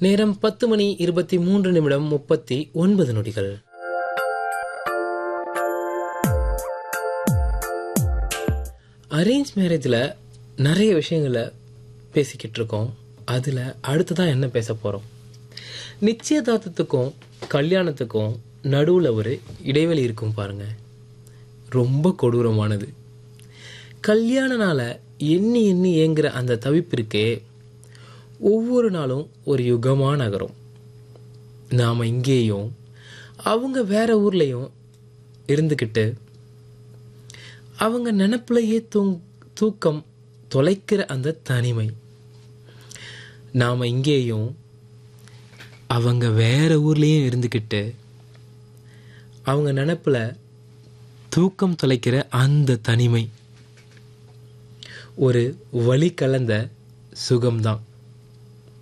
நேரம் பத்து மணி இருபத்தி மூன்று நிமிடம் முப்பத்தி ஒன்பது நொடிகள் அரேஞ்ச் மேரேஜில் நிறைய விஷயங்களை பேசிக்கிட்டு இருக்கோம் அதில் அடுத்ததான் என்ன பேச போகிறோம் நிச்சயதார்த்தத்துக்கும் கல்யாணத்துக்கும் நடுவில் ஒரு இடைவெளி இருக்கும் பாருங்க ரொம்ப கொடூரமானது கல்யாண நாளை எண்ணி எண்ணி ஏங்குற அந்த தவிப்பிற்கே ஒவ்வொரு நாளும் ஒரு யுகமாக நகரும் நாம் இங்கேயும் அவங்க வேற ஊர்லேயும் இருந்துக்கிட்டு அவங்க நினப்புலையே தூங் தூக்கம் தொலைக்கிற அந்த தனிமை நாம் இங்கேயும் அவங்க வேற ஊர்லேயும் இருந்துக்கிட்டு அவங்க நினப்பில் தூக்கம் தொலைக்கிற அந்த தனிமை ஒரு வழி கலந்த சுகம்தான்